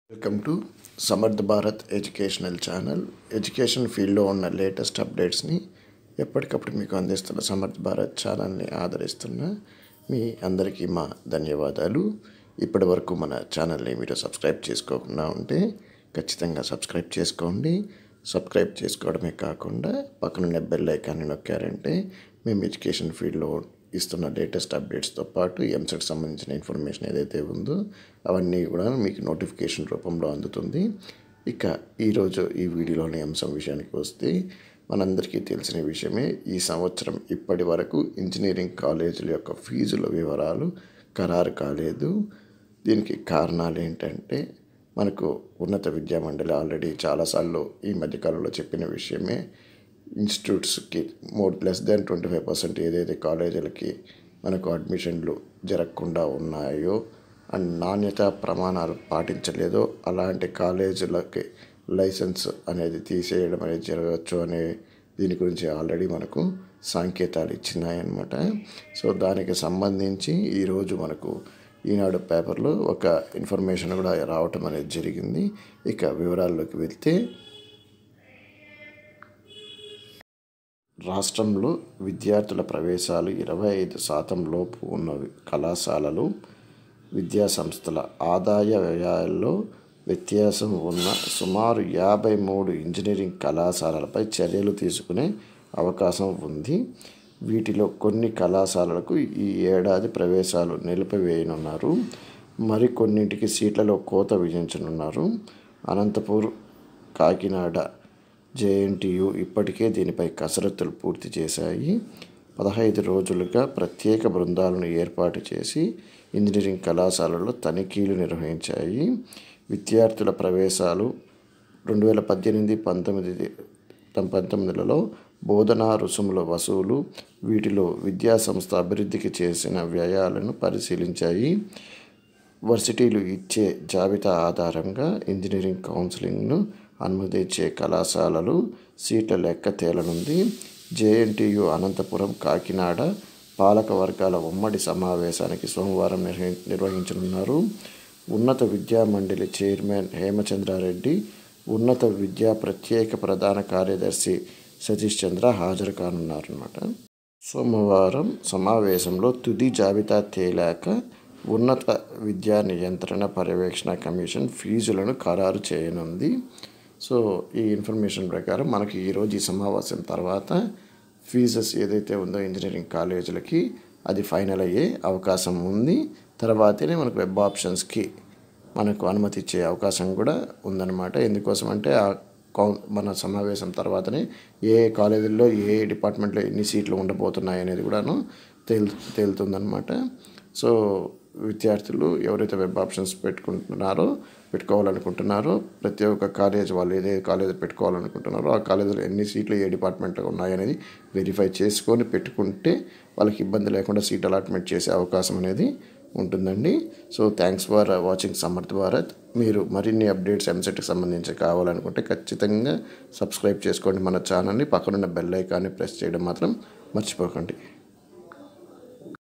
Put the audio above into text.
welcome to Samarth Bharat educational channel education ఫీల్డ్లో ఉన్న latest అప్డేట్స్ని ఎప్పటికప్పుడు మీకు అందిస్తున్న సమర్థ్ భారత్ ఛానల్ని ఆదరిస్తున్న మీ అందరికీ మా ధన్యవాదాలు ఇప్పటి వరకు మన ఛానల్ని మీరు సబ్స్క్రైబ్ చేసుకోకుండా ఉంటే ఖచ్చితంగా సబ్స్క్రైబ్ చేసుకోండి సబ్స్క్రైబ్ చేసుకోవడమే కాకుండా పక్కనున్న బెల్ ఐకాన్ని నొక్కారంటే మేము ఎడ్యుకేషన్ ఫీల్డ్లో ఇస్తున్న లేటెస్ట్ అప్డేట్స్తో పాటు ఎంసెట్ సంబంధించిన ఇన్ఫర్మేషన్ ఏదైతే ఉందో అవన్నీ కూడా మీకు నోటిఫికేషన్ రూపంలో అందుతుంది ఇక ఈరోజు ఈ వీడియోలోని అంశం విషయానికి వస్తే మనందరికీ తెలిసిన విషయమే ఈ సంవత్సరం ఇప్పటి వరకు ఇంజనీరింగ్ కాలేజీల యొక్క ఫీజుల వివరాలు ఖరారు కాలేదు దీనికి కారణాలు ఏంటంటే మనకు ఉన్నత విద్యా మండలి ఆల్రెడీ చాలాసార్లు ఈ మధ్యకాలంలో చెప్పిన విషయమే ఇన్స్టిట్యూట్స్కి more less than twenty five percent ఏదైతే కాలేజీలకి మనకు అడ్మిషన్లు జరగకుండా ఉన్నాయో అండ్ నాణ్యత ప్రమాణాలు పాటించలేదో అలాంటి కాలేజీలకి లైసెన్స్ అనేది తీసేయడం అనేది జరగవచ్చు అనే దీని గురించి ఆల్రెడీ మనకు సంకేతాలు ఇచ్చినాయన్నమాట సో దానికి సంబంధించి ఈరోజు మనకు ఈనాడు పేపర్లో ఒక ఇన్ఫర్మేషన్ కూడా రావటం అనేది జరిగింది ఇక వివరాల్లోకి వెళ్తే రాష్ట్రంలో విద్యార్థుల ప్రవేశాలు ఇరవై ఐదు శాతం లోపు ఉన్న కళాశాలలు విద్యా సంస్థల ఆదాయ వ్యయాల్లో వ్యత్యాసం ఉన్న సుమారు యాభై మూడు ఇంజనీరింగ్ కళాశాలలపై చర్యలు తీసుకునే అవకాశం ఉంది వీటిలో కొన్ని కళాశాలలకు ఈ ఏడాది ప్రవేశాలు నిలిపివేయనున్నారు మరికొన్నింటికి సీట్లలో కోత విధించనున్నారు అనంతపూర్ కాకినాడ జేఎన్టీయు ఇప్పటికే దీనిపై కసరత్తులు పూర్తి చేశాయి పదహైదు రోజులుగా ప్రత్యేక బృందాలను ఏర్పాటు చేసి ఇంజనీరింగ్ కళాశాలలో తనిఖీలు నిర్వహించాయి విద్యార్థుల ప్రవేశాలు రెండు వేల పద్దెనిమిది పంతొమ్మిది పంతొమ్మిదిలలో బోధనా రుసుముల వసూలు వీటిలో విద్యా సంస్థ అభివృద్ధికి చేసిన వ్యయాలను పరిశీలించాయి వర్సిటీలు ఇచ్చే జాబితా ఆధారంగా ఇంజనీరింగ్ కౌన్సిలింగ్ను అనుమతించే కళాశాలలు సీట్ల లెక్క తేలనుంది జేఎన్టీయు అనంతపురం కాకినాడ పాలక వర్గాల ఉమ్మడి సమావేశానికి సోమవారం నిర్వహి నిర్వహించనున్నారు ఉన్నత విద్యా మండలి చైర్మన్ హేమచంద్రారెడ్డి ఉన్నత విద్యా ప్రత్యేక ప్రధాన కార్యదర్శి సతీష్ చంద్ర హాజరు కానున్నారన్నమాట సోమవారం సమావేశంలో తుది జాబితా తేలాక ఉన్నత విద్యా నియంత్రణ పర్యవేక్షణ కమిషన్ ఫీజులను ఖరారు చేయనుంది సో ఈ ఇన్ఫర్మేషన్ ప్రకారం మనకి ఈరోజు ఈ సమావేశం తర్వాత ఫీజెస్ ఏదైతే ఉందో ఇంజనీరింగ్ కాలేజీలకి అది ఫైనల్ అయ్యే అవకాశం ఉంది తర్వాతనే మనకు వెబ్ ఆప్షన్స్కి మనకు అనుమతి ఇచ్చే అవకాశం కూడా ఉందన్నమాట ఎందుకోసం అంటే ఆ కౌన్ మన సమావేశం తర్వాతనే ఏ కాలేజీల్లో ఏ డిపార్ట్మెంట్లో ఎన్ని సీట్లు ఉండబోతున్నాయి అనేది కూడాను తేల్ తేలుతుందన్నమాట సో విద్యార్థులు ఎవరైతే వెబ్ ఆప్షన్స్ పెట్టుకుంటున్నారో పెట్టుకోవాలనుకుంటున్నారో ప్రతి ఒక్క కాలేజ్ వాళ్ళు ఏదే కాలేజ్ పెట్టుకోవాలనుకుంటున్నారో ఆ కాలేజీలో ఎన్ని సీట్లు ఏ డిపార్ట్మెంట్లో ఉన్నాయనేది వెరిఫై చేసుకొని పెట్టుకుంటే వాళ్ళకి ఇబ్బంది లేకుండా సీట్ అలాట్మెంట్ చేసే అవకాశం అనేది ఉంటుందండి so thanks for watching Samarth Bharat మీరు మరిన్ని అప్డేట్స్ ఎంసెట్కి సంబంధించి కావాలనుకుంటే ఖచ్చితంగా సబ్స్క్రైబ్ చేసుకోండి మన ఛానల్ని పక్కనున్న బెల్ ఐకాన్ని ప్రెస్ చేయడం మాత్రం మర్చిపోకండి